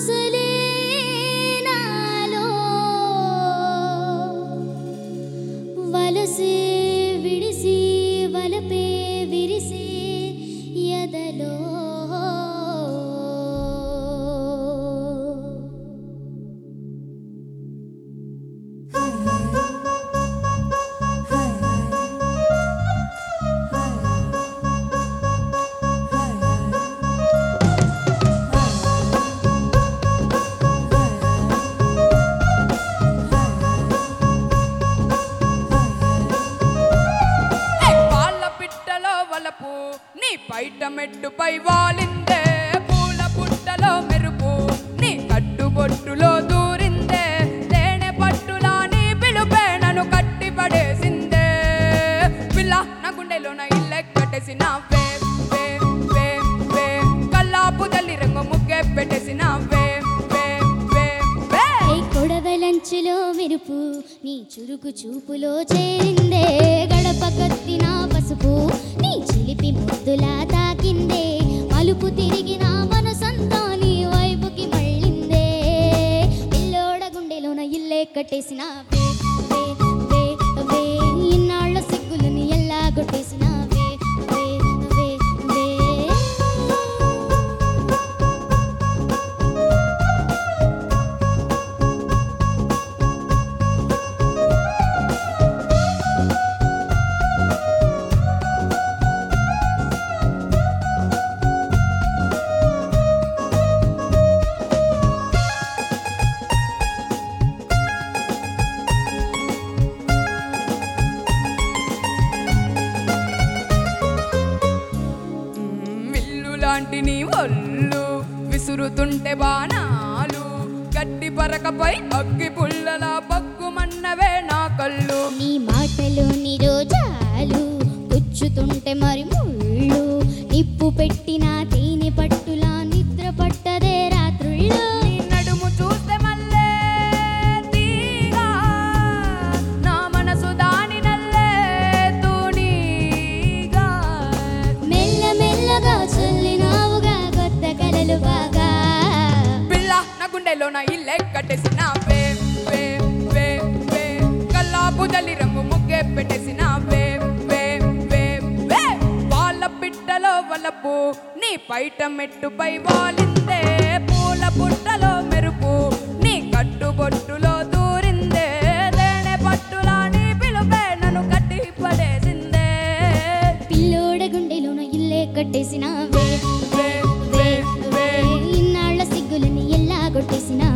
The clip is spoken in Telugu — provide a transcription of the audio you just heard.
ఊసలే నాలో వలసే విడిసి వలపే విరిసే ఎదలో వాళ్ళ పిట్టలో వలపు నీ బయట మెట్టుపై వాలిందే పూల పుట్టలో మెరుపు నీ కట్టుబొట్టులో దూరిందే తేనె పట్టులా నీ పిలుపే నన్ను కట్టి పడేసిందే పిల్ల నా గుండెలో నా ఇల్లె కట్టేసిన వే వే వే వే కల్లాపు తల్లి రంగు ముగ్గే పెట్టేసిన వే వే వే వే ఏ కొడవలంచులో మెరుపు నీ చురుకు చూపులో చేరిందే గడప కత్తిన పసుపు నీ చిలిపి ముద్దులా తాకిందే మలుపు తిరిగిన మనసంతా నీ వైపుకి మళ్ళిందే పిల్లోడ గుండెలోన ఇల్లే కట్టేసిన వే వే వే వే ఇన్నాళ్ళ సిగ్గులని ఎలా కొట్టేసిన వే వే వే వే విల్లు లాంటి నీ ఒళ్ళు విసురుతుంటే బాణాలు గట్టి పరకపై అగ్గి పుల్లల బగ్గుమన్నవే నా కళ్ళు నీ మాటలు నీ రోజాలు గుచ్చుతుంటే మరి ముళ్ళు నిప్పు పెట్టిన తేనె పట్టులా నిద్ర పట్టదే రాత్రుల్లో నీ నడుము చూస్తే మల్లే తీగా నా మనసు దాని నల్లే తూనీగా మెల్ల మెల్లగా చల్లినావుగా కొత్త కలలు బాగా పిల్ల నా గుండెలో నా ఇల్లే కట్టేసిన వే వే వే వే కల్లాపు తల్లి రంగు ముగ్గే పెట్టేసిన వే వే వే వే వాళ్ళ పిట్టలో వలపు నీ బయట మెట్టుపై వాలిందే పూల పుట్టలో మెరుపు నీ కట్టుబొట్టులో దూరిందే తేనె పట్టులా నీ పిలుపే నన్ను కట్టి పడేసిందే పిల్లోడ గుండెలోన ఇల్లే కట్టేసిన వే వే వే వే ఇన్నాళ్ళ సిగ్గులని ఎలా కొట్టేసిన